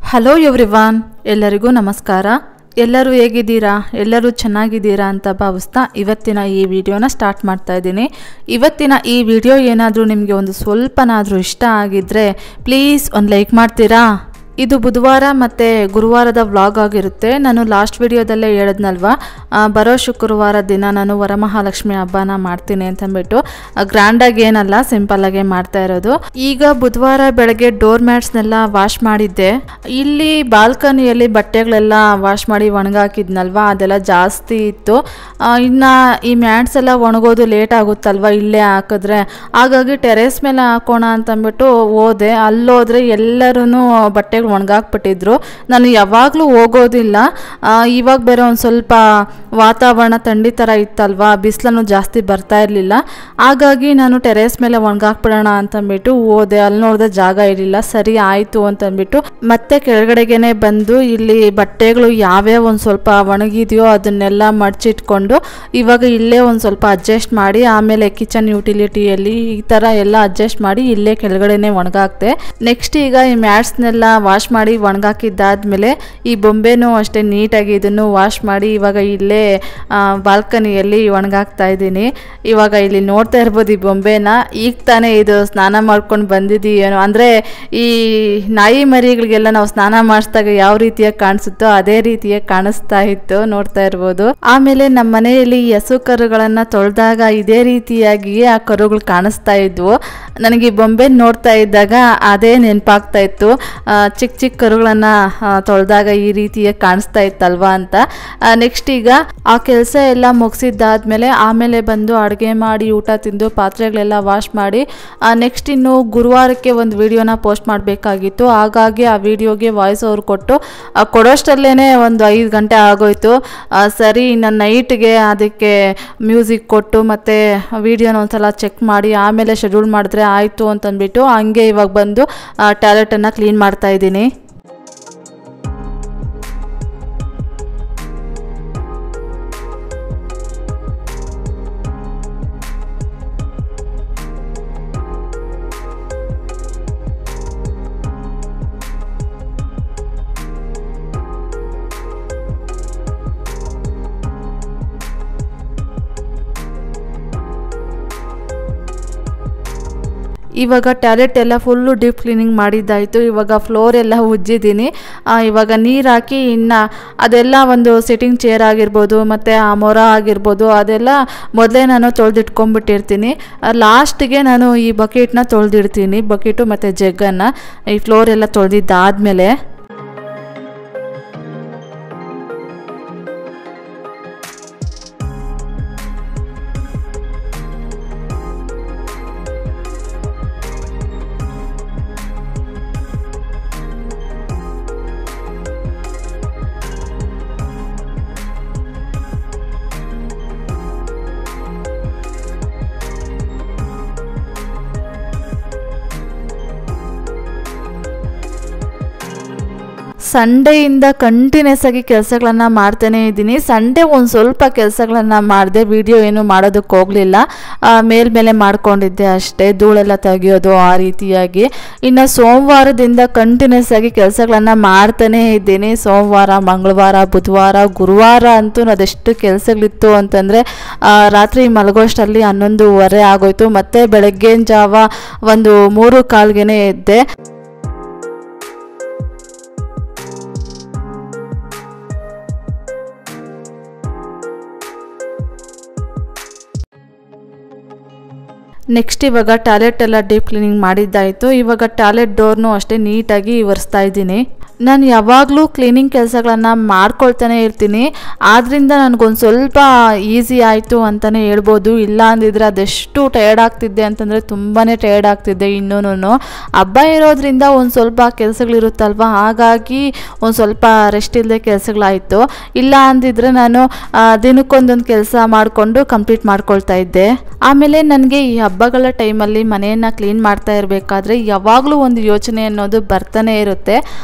hello everyone ಎಲ್ಲರಿಗೂ ನಮಸ್ಕಾರ ಎಲ್ಲರೂ ಹೇಗಿದ್ದೀರಾ ಎಲ್ಲರೂ ಚೆನ್ನಾಗಿದ್ದೀರಾ ಅಂತ ಭಾವಿಸ್ತಾ ಇವತ್ತಿನ ಈ ವಿಡಿಯೋನ ಸ್ಟಾರ್ಟ್ ಮಾಡ್ತಾ ಇದ್ದೀನಿ ಇವತ್ತಿನ ಈ ವಿಡಿಯೋ ಏನಾದರೂ ನಿಮಗೆ ಒಂದು ಸ್ವಲ್ಪನಾದರೂ ಇಷ್ಟ ಆಗಿದ್ದರೆ ಪ್ಲೀಸ್ ಒಂದು ಲೈಕ್ ಮಾಡ್ತೀರಾ ಇದು ಬುಧವಾರ ಮತ್ತು ಗುರುವಾರದ ವ್ಲಾಗ್ ಆಗಿರುತ್ತೆ ನಾನು ಲಾಸ್ಟ್ ವಿಡಿಯೋದಲ್ಲೇ ಹೇಳಿದ್ನಲ್ವಾ ಆ, ಬರೋ ಶುಕ್ರವಾರ ದಿನ ನಾನು ವರಮಹಾಲಕ್ಷ್ಮಿ ಹಬ್ಬನ ಮಾಡ್ತೀನಿ ಅಂತಂದ್ಬಿಟ್ಟು ಗ್ರ್ಯಾಂಡಾಗಿ ಏನಲ್ಲ ಸಿಂಪಲ್ಲಾಗೆ ಮಾಡ್ತಾ ಇರೋದು ಈಗ ಬುಧವಾರ ಬೆಳಗ್ಗೆ ಡೋರ್ ಮ್ಯಾಟ್ಸ್ನೆಲ್ಲ ವಾಶ್ ಮಾಡಿದ್ದೆ ಇಲ್ಲಿ ಬಾಲ್ಕನಿಯಲ್ಲಿ ಬಟ್ಟೆಗಳೆಲ್ಲ ವಾಶ್ ಮಾಡಿ ಒಣಗಾಕಿದ್ನಲ್ವಾ ಅದೆಲ್ಲ ಜಾಸ್ತಿ ಇತ್ತು ಆ, ಇನ್ನ ಈ ಮ್ಯಾಟ್ಸ್ ಎಲ್ಲ ಒಣಗೋದು ಲೇಟ್ ಆಗುತ್ತಲ್ವಾ ಇಲ್ಲೇ ಹಾಕಿದ್ರೆ ಹಾಗಾಗಿ ಟೆರೇಸ್ ಮೇಲೆ ಹಾಕೋಣ ಅಂತಂದ್ಬಿಟ್ಟು ಹೋದೆ ಅಲ್ಲೋದ್ರೆ ಎಲ್ಲರೂ ಬಟ್ಟೆಗಳು ಒಣಗಾಕ್ಬಿಟ್ಟಿದ್ರು ನಾನು ಯಾವಾಗಲೂ ಹೋಗೋದಿಲ್ಲ ಆ, ಇವಾಗ ಬೇರೆ ಒಂದು ಸ್ವಲ್ಪ ವಾತಾವರಣ ಥಂಡಿ ಥರ ಇತ್ತಲ್ವಾ ಬಿಸಿಲನ್ನು ಜಾಸ್ತಿ ಬರ್ತಾ ಇರಲಿಲ್ಲ ಹಾಗಾಗಿ ನಾನು ಟೆರೇಸ್ ಮೇಲೆ ಒಣಗಾಕ್ಬಿಡೋಣ ಅಂತಂದ್ಬಿಟ್ಟು ಹೋದೆ ಅಲ್ಲಿ ನೋಡಿದ್ರೆ ಜಾಗ ಇರಲಿಲ್ಲ ಸರಿ ಆಯಿತು ಅಂತಂದ್ಬಿಟ್ಟು ಮತ್ತೆ ಕೆಳಗಡೆಗೇನೆ ಬಂದು ಇಲ್ಲಿ ಬಟ್ಟೆಗಳು ಯಾವ್ಯಾವ ಒಂದು ಸ್ವಲ್ಪ ಒಣಗಿದೆಯೋ ಅದನ್ನೆಲ್ಲ ಮಡ್ಚಿಟ್ಕೊಂಡು ಇವಾಗ ಇಲ್ಲೇ ಒಂದು ಸ್ವಲ್ಪ ಅಡ್ಜಸ್ಟ್ ಮಾಡಿ ಆಮೇಲೆ ಕಿಚನ್ ಯುಟಿಲಿಟಿಯಲ್ಲಿ ಈ ಥರ ಎಲ್ಲ ಅಡ್ಜಸ್ಟ್ ಮಾಡಿ ಇಲ್ಲೇ ಕೆಳಗಡೆನೆ ಒಣಗಾಕ್ತೆ ನೆಕ್ಸ್ಟ್ ಈಗ ಈ ಮ್ಯಾಟ್ಸ್ನೆಲ್ಲ ವಾಶ್ ಮಾಡಿ ಒಣಗಾಕಿದ್ದಾದ್ಮೇಲೆ ಈ ಬೊಂಬೆನೂ ಅಷ್ಟೇ ನೀಟಾಗಿ ಇದನ್ನು ವಾಶ್ ಮಾಡಿ ಇವಾಗ ಇಲ್ಲೇ ಬಾಲ್ಕನಿಯಲ್ಲಿ ಒಣಗಾಕ್ತಾ ಇದ್ದೀನಿ ಇವಾಗ ಇಲ್ಲಿ ನೋಡ್ತಾ ಇರ್ಬೋದು ಈ ಬೊಂಬೆನ ಈಗ ತಾನೇ ಇದು ಸ್ನಾನ ಮಾಡ್ಕೊಂಡು ಬಂದಿದ್ದೀಯೇನೋ ಅಂದರೆ ಈ ನಾಯಿ ಮರಿಗಳಿಗೆಲ್ಲ ನಾವು ಸ್ನಾನ ಮಾಡಿಸಿದಾಗ ಯಾವ ರೀತಿಯಾಗಿ ಕಾಣಿಸುತ್ತೋ ಅದೇ ರೀತಿಯಾಗಿ ಕಾಣಿಸ್ತಾ ಇತ್ತು ನೋಡ್ತಾ ಇರ್ಬೋದು ಆಮೇಲೆ ನಮ್ಮ ಮನೆಯಲ್ಲಿ ಈ ಹಸು ಕರುಗಳನ್ನು ತೊಳೆದಾಗ ಇದೇ ರೀತಿಯಾಗಿಯೇ ಆ ಕರುಗಳು ಕಾಣಿಸ್ತಾ ಇದ್ವು ನನಗೆ ಈ ಬೊಂಬೆ ನೋಡ್ತಾ ಇದ್ದಾಗ ಅದೇ ನೆನಪಾಗ್ತಾ ಇತ್ತು ಆ, ಚಿಕ್ಕ ಚಿಕ್ಕ ಕರುಗಳನ್ನು ತೊಳೆದಾಗ ಈ ರೀತಿಯಾಗಿ ಕಾಣಿಸ್ತಾ ಇತ್ತಲ್ವಾ ಅಂತ ನೆಕ್ಸ್ಟ್ ಈಗ ಆ ಕೆಲಸ ಎಲ್ಲ ಮುಗಿಸಿದ್ದಾದ್ಮೇಲೆ ಆಮೇಲೆ ಬಂದು ಅಡುಗೆ ಮಾಡಿ ಊಟ ತಿಂದು ಪಾತ್ರೆಗಳೆಲ್ಲ ವಾಶ್ ಮಾಡಿ ನೆಕ್ಸ್ಟ್ ಇನ್ನು ಗುರುವಾರಕ್ಕೆ ಒಂದು ವಿಡಿಯೋನ ಪೋಸ್ಟ್ ಮಾಡಬೇಕಾಗಿತ್ತು ಹಾಗಾಗಿ ಆ ವಿಡಿಯೋಗೆ ವಾಯ್ಸ್ ಓವರ್ ಕೊಟ್ಟು ಆ, ಕೊಡೋಷ್ಟರಲ್ಲೇ ಒಂದು ಐದು ಗಂಟೆ ಆಗೋಯ್ತು ಆ, ಸರಿ ಇನ್ನು ನೈಟ್ಗೆ ಅದಕ್ಕೆ ಮ್ಯೂಸಿಕ್ ಕೊಟ್ಟು ಮತ್ತು ವಿಡಿಯೋನ ಒಂದ್ಸಲ ಚೆಕ್ ಮಾಡಿ ಆಮೇಲೆ ಶೆಡ್ಯೂಲ್ ಮಾಡಿದ್ರೆ ಆಯಿತು ಅಂತಂದ್ಬಿಟ್ಟು ಹಂಗೆ ಇವಾಗ ಬಂದು ಟ್ಯಾಲೆಟನ್ನು ಕ್ಲೀನ್ ಮಾಡ್ತಾ ಇದ್ದೀನಿ ಇವಾಗ ಟ್ಯಾಲೆಟ್ ಎಲ್ಲ ಫುಲ್ಲು ಡೀಪ್ ಕ್ಲೀನಿಂಗ್ ಮಾಡಿದ್ದಾಯಿತು ಇವಾಗ ಫ್ಲೋರ್ ಎಲ್ಲ ಉಜ್ಜಿದ್ದೀನಿ ಆ, ಇವಾಗ ನೀರು ಹಾಕಿ ಇನ್ನು ಅದೆಲ್ಲ ಒಂದು ಸಿಟ್ಟಿಂಗ್ ಚೇರ್ ಆಗಿರ್ಬೋದು ಮತ್ತು ಆ ಮೊರ ಆಗಿರ್ಬೋದು ಅದೆಲ್ಲ ಮೊದಲೇ ನಾನು ತೊಳೆದಿಟ್ಕೊಂಡ್ಬಿಟ್ಟಿರ್ತೀನಿ ಲಾಸ್ಟಿಗೆ ನಾನು ಈ ಬಕೆಟ್ನ ತೊಳೆದಿಡ್ತೀನಿ ಬಕೆಟು ಮತ್ತು ಜಗ್ಗನ್ನು ಈ ಫ್ಲೋರ್ ಎಲ್ಲ ತೊಳೆದಿದ್ದಾದಮೇಲೆ ಸಂಡೆಯಿಂದ ಕಂಟಿನ್ಯೂಸ್ ಆಗಿ ಕೆಲಸಗಳನ್ನ ಮಾಡ್ತಾನೆ ಇದ್ದೀನಿ ಸಂಡೇ ಒಂದು ಸ್ವಲ್ಪ ಕೆಲಸಗಳನ್ನ ಮಾಡಿದೆ ವಿಡಿಯೋ ಏನು ಮಾಡೋದಕ್ಕೆ ಹೋಗಲಿಲ್ಲ ಮೇಲ್ಮೇಲೆ ಮಾಡ್ಕೊಂಡಿದ್ದೆ ಅಷ್ಟೇ ಧೂಳೆಲ್ಲ ತೆಗಿಯೋದು ಆ ರೀತಿಯಾಗಿ ಇನ್ನು ಸೋಮವಾರದಿಂದ ಕಂಟಿನ್ಯೂಸ್ ಆಗಿ ಕೆಲಸಗಳನ್ನ ಮಾಡ್ತಾನೇ ಇದ್ದೀನಿ ಸೋಮವಾರ ಮಂಗಳವಾರ ಬುಧವಾರ ಗುರುವಾರ ಅಂತೂ ಅದೆಷ್ಟು ಕೆಲಸಗಳಿತ್ತು ಅಂತಂದರೆ ರಾತ್ರಿ ಮಲಗೋಷ್ಟರಲ್ಲಿ ಹನ್ನೊಂದುವರೆ ಆಗೋಯ್ತು ಮತ್ತು ಬೆಳಗ್ಗಿನ ಜಾವ ಒಂದು ಮೂರು ಕಾಲ್ಗೆನೆ ಎದ್ದೆ ನೆಕ್ಸ್ಟ್ ಇವಾಗ ಟಾಯ್ಲೆಟ್ ಎಲ್ಲ ಡೀಪ್ ಕ್ಲೀನಿಂಗ್ ಮಾಡಿದ್ದಾಯಿತು ಇವಾಗ ಟಾಯ್ಲೆಟ್ ಡೋರ್ನು ಅಷ್ಟೇ ನೀಟಾಗಿ ಒರೆಸ್ತಾ ಇದ್ದೀನಿ ನಾನು ಯಾವಾಗಲೂ ಕ್ಲೀನಿಂಗ್ ಕೆಲಸಗಳನ್ನು ಮಾಡ್ಕೊಳ್ತಾನೆ ಇರ್ತೀನಿ ಆದ್ದರಿಂದ ನನಗೊಂದು ಸ್ವಲ್ಪ ಈಸಿ ಆಯಿತು ಅಂತಲೇ ಹೇಳ್ಬೋದು ಇಲ್ಲ ಅಂದಿದ್ರೆ ಅದೆಷ್ಟು ಟಯರ್ಡ್ ಆಗ್ತಿದ್ದೆ ಅಂತಂದರೆ ತುಂಬಾ ಟಯರ್ಡ್ ಆಗ್ತಿದ್ದೆ ಇನ್ನೂ ಹಬ್ಬ ಇರೋದ್ರಿಂದ ಒಂದು ಸ್ವಲ್ಪ ಕೆಲಸಗಳಿರುತ್ತಲ್ವ ಹಾಗಾಗಿ ಒಂದು ಸ್ವಲ್ಪ ರೆಸ್ಟ್ ಇಲ್ಲದೆ ಕೆಲಸಗಳಾಯಿತು ಇಲ್ಲ ಅಂದಿದ್ರೆ ನಾನು ಆ, ದಿನಕ್ಕೊಂದೊಂದು ಕೆಲಸ ಮಾಡಿಕೊಂಡು ಕಂಪ್ಲೀಟ್ ಮಾಡ್ಕೊಳ್ತಾ ಇದ್ದೆ ಆಮೇಲೆ ನನಗೆ ಈ ಹಬ್ಬಗಳ ಟೈಮಲ್ಲಿ ಮನೆಯನ್ನು ಕ್ಲೀನ್ ಮಾಡ್ತಾ ಇರಬೇಕಾದ್ರೆ ಯಾವಾಗಲೂ ಒಂದು ಯೋಚನೆ ಅನ್ನೋದು ಬರ್ತಾನೆ ಇರುತ್ತೆ ಆ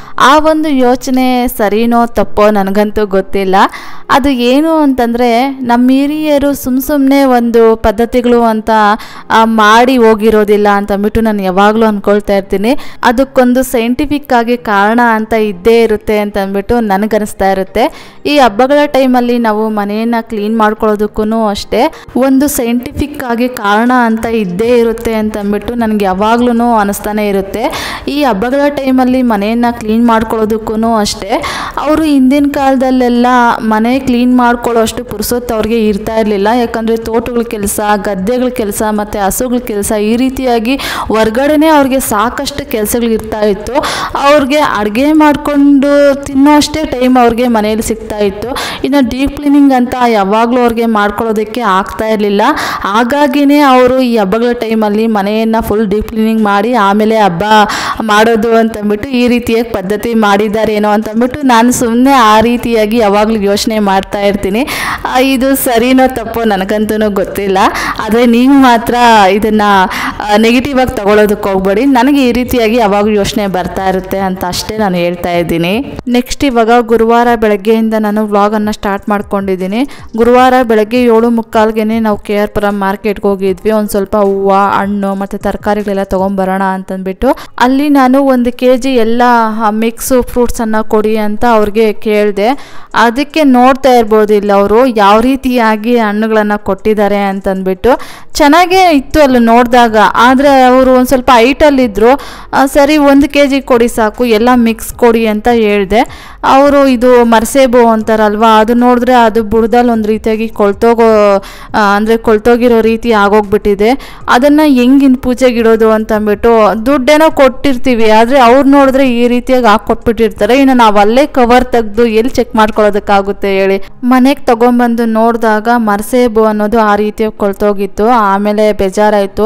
ಒಂದು ಯೋಚನೆ ಸರಿನೋ ತಪ್ಪೋ ನನಗಂತೂ ಗೊತ್ತಿಲ್ಲ ಅದು ಏನು ಅಂತಂದರೆ ನಮ್ಮ ಹಿರಿಯರು ಸುಮ್ಮ ಸುಮ್ಮನೆ ಒಂದು ಪದ್ಧತಿಗಳು ಅಂತ ಆ, ಮಾಡಿ ಹೋಗಿರೋದಿಲ್ಲ ಅಂತಂದ್ಬಿಟ್ಟು ನಾನು ಯಾವಾಗಲೂ ಅಂದ್ಕೊಳ್ತಾ ಇರ್ತೀನಿ ಅದಕ್ಕೊಂದು ಸೈಂಟಿಫಿಕ್ ಆಗಿ ಕಾರಣ ಅಂತ ಇದ್ದೇ ಇರುತ್ತೆ ಅಂತ ಅಂದ್ಬಿಟ್ಟು ನನಗನ್ನಿಸ್ತಾ ಇರುತ್ತೆ ಈ ಹಬ್ಬಗಳ ಟೈಮಲ್ಲಿ ನಾವು ಮನೆಯನ್ನು ಕ್ಲೀನ್ ಮಾಡ್ಕೊಳ್ಳೋದಕ್ಕೂ ಅಷ್ಟೇ ಒಂದು ಸೈಂಟಿಫಿಕ್ ಆಗಿ ಕಾರಣ ಅಂತ ಇದ್ದೇ ಇರುತ್ತೆ ಅಂತ ಅಂದ್ಬಿಟ್ಟು ನನಗೆ ಯಾವಾಗ್ಲೂ ಅನಿಸ್ತಾನೆ ಇರುತ್ತೆ ಈ ಹಬ್ಬಗಳ ಟೈಮಲ್ಲಿ ಮನೆಯನ್ನು ಕ್ಲೀನ್ ಮಾಡ್ಕೊಳ್ಳೋದಕ್ಕೂ ಅಷ್ಟೇ ಅವರು ಹಿಂದಿನ ಕಾಲದಲ್ಲೆಲ್ಲ ಮನೆ ಕ್ಲೀನ್ ಮಾಡ್ಕೊಳ್ಳೋ ಅಷ್ಟು ಪುರುಸೊತ್ತು ಅವ್ರಿಗೆ ಇರ್ತಾ ಇರಲಿಲ್ಲ ಯಾಕಂದರೆ ತೋಟಗಳ ಕೆಲಸ ಗದ್ದೆಗಳ ಕೆಲಸ ಮತ್ತು ಹಸುಗಳ ಕೆಲಸ ಈ ರೀತಿಯಾಗಿ ಹೊರ್ಗಡೆನೇ ಅವ್ರಿಗೆ ಸಾಕಷ್ಟು ಕೆಲಸಗಳು ಇರ್ತಾ ಇತ್ತು ಅವ್ರಿಗೆ ಅಡುಗೆ ಮಾಡಿಕೊಂಡು ತಿನ್ನೋ ಅಷ್ಟೇ ಟೈಮ್ ಅವ್ರಿಗೆ ಮನೇಲಿ ಸಿಗ್ತಾ ಇತ್ತು ಇನ್ನು ಡೀಪ್ ಕ್ಲೀನಿಂಗ್ ಅಂತ ಯಾವಾಗಲೂ ಅವ್ರಿಗೆ ಮಾಡ್ಕೊಳ್ಳೋದಕ್ಕೆ ಆಗ್ತಾ ಇರಲಿಲ್ಲ ಹಾಗಾಗಿನೇ ಅವರು ಈ ಹಬ್ಬಗಳ ಟೈಮಲ್ಲಿ ಮನೆಯನ್ನು ಫುಲ್ ಡೀಪ್ ಕ್ಲೀನಿಂಗ್ ಮಾಡಿ ಆಮೇಲೆ ಹಬ್ಬ ಮಾಡೋದು ಅಂತಂದ್ಬಿಟ್ಟು ಈ ರೀತಿಯಾಗಿ ಪದ್ಧತಿ ಮಾಡಿದ್ದಾರೇನೋ ಅಂತಂದ್ಬಿಟ್ಟು ನಾನು ಸುಮ್ಮನೆ ಆ ರೀತಿಯಾಗಿ ಯಾವಾಗಲೂ ಯೋಚನೆ ಮಾಡ್ತಾ ಇರ್ತೀನಿ ಆ, ಇದು ಸರಿನೋ ತಪ್ಪೋ ನನಗಂತೂ ಗೊತ್ತಿಲ್ಲ ಆದರೆ ನೀವು ಮಾತ್ರ ಇದನ್ನು ನೆಗೆಟಿವ್ ಆಗಿ ತಗೊಳ್ಳೋದಕ್ಕೆ ಹೋಗ್ಬೇಡಿ ನನಗೆ ಈ ರೀತಿಯಾಗಿ ಯಾವಾಗ ಯೋಚನೆ ಬರ್ತಾ ಇರುತ್ತೆ ಅಂತ ಅಷ್ಟೇ ನಾನು ಹೇಳ್ತಾ ಇದ್ದೀನಿ ನೆಕ್ಸ್ಟ್ ಇವಾಗ ಗುರುವಾರ ಬೆಳಗ್ಗೆಯಿಂದ ನಾನು ವ್ಲಾಗನ್ನು ಸ್ಟಾರ್ಟ್ ಮಾಡ್ಕೊಂಡಿದ್ದೀನಿ ಗುರುವಾರ ಬೆಳಗ್ಗೆ ಏಳು ಮುಕ್ಕಾಲ್ಗೆ ನಾವು ಕೆ ಆರ್ ಪುರಂ ಮಾರ್ಕೆಟ್ಗೆ ಹೋಗಿದ್ವಿ ಒಂದು ಸ್ವಲ್ಪ ಹೂವು ಹಣ್ಣು ಮತ್ತು ತರಕಾರಿಗಳೆಲ್ಲ ತೊಗೊಂಬರೋಣ ಅಂತಂದ್ಬಿಟ್ಟು ಅಲ್ಲಿ ನಾನು ಒಂದು ಕೆ ಜಿ ಎಲ್ಲ ಮಿಕ್ಸು ಫ್ರೂಟ್ಸನ್ನು ಕೊಡಿ ಅಂತ ಅವ್ರಿಗೆ ಕೇಳಿದೆ ಅದಕ್ಕೆ ನೋಡ್ತಾ ಇರ್ಬೋದು ಇಲ್ಲ ಅವರು ಯಾವ ರೀತಿಯಾಗಿ ಹಣ್ಣುಗಳನ್ನು ಕೊಟ್ಟಿದ್ದಾರೆ ಅಂತಂದ್ಬಿಟ್ಟು ಚೆನ್ನಾಗೇ ಇತ್ತು ಅಲ್ಲಿ ನೋಡಿದಾಗ ಆದರೆ ಅವರು ಒಂದು ಸ್ವಲ್ಪ ಹೈಟಲ್ಲಿದ್ದರು ಸರಿ ಒಂದು ಕೆ ಜಿ ಕೊಡಿ ಸಾಕು ಎಲ್ಲ ಮಿಕ್ಸ್ ಕೊಡಿ ಅಂತ ಹೇಳಿದೆ ಅವರು ಇದು ಮರ್ಸೇಬು ಅಂತಾರಲ್ವಾ ಅದು ನೋಡಿದ್ರೆ ಅದು ಬುಡದಲ್ಲಿ ಒಂದು ರೀತಿಯಾಗಿ ಕೊಳ್ತೋಗೋ ಅಂದರೆ ಕೊಳ್ತೋಗಿರೋ ರೀತಿ ಆಗೋಗ್ಬಿಟ್ಟಿದೆ ಅದನ್ನು ಹೆಂಗಿನ್ ಪೂಜೆಗೆ ಇಡೋದು ಅಂತಂದ್ಬಿಟ್ಟು ದುಡ್ಡೇನೋ ಕೊಟ್ಟಿರ್ತೀವಿ ಆದರೆ ಅವ್ರು ನೋಡಿದ್ರೆ ಈ ರೀತಿಯಾಗಿ ಹಾಕ್ಕೊಟ್ಬಿಟ್ಟಿರ್ತಾರೆ ಇನ್ನು ನಾವು ಅಲ್ಲೇ ಕವರ್ ತೆಗೆದು ಎಲ್ಲಿ ಚೆಕ್ ಮಾಡ್ಕೊಳ್ಳೋದಕ್ಕಾಗುತ್ತೆ ಹೇಳಿ ಮನೆಗೆ ತಗೊಂಬಂದು ನೋಡಿದಾಗ ಮರ್ಸೇಬು ಅನ್ನೋದು ಆ ರೀತಿಯಾಗಿ ಕೊಳ್ತೋಗಿತ್ತು ಆಮೇಲೆ ಬೇಜಾರಾಯಿತು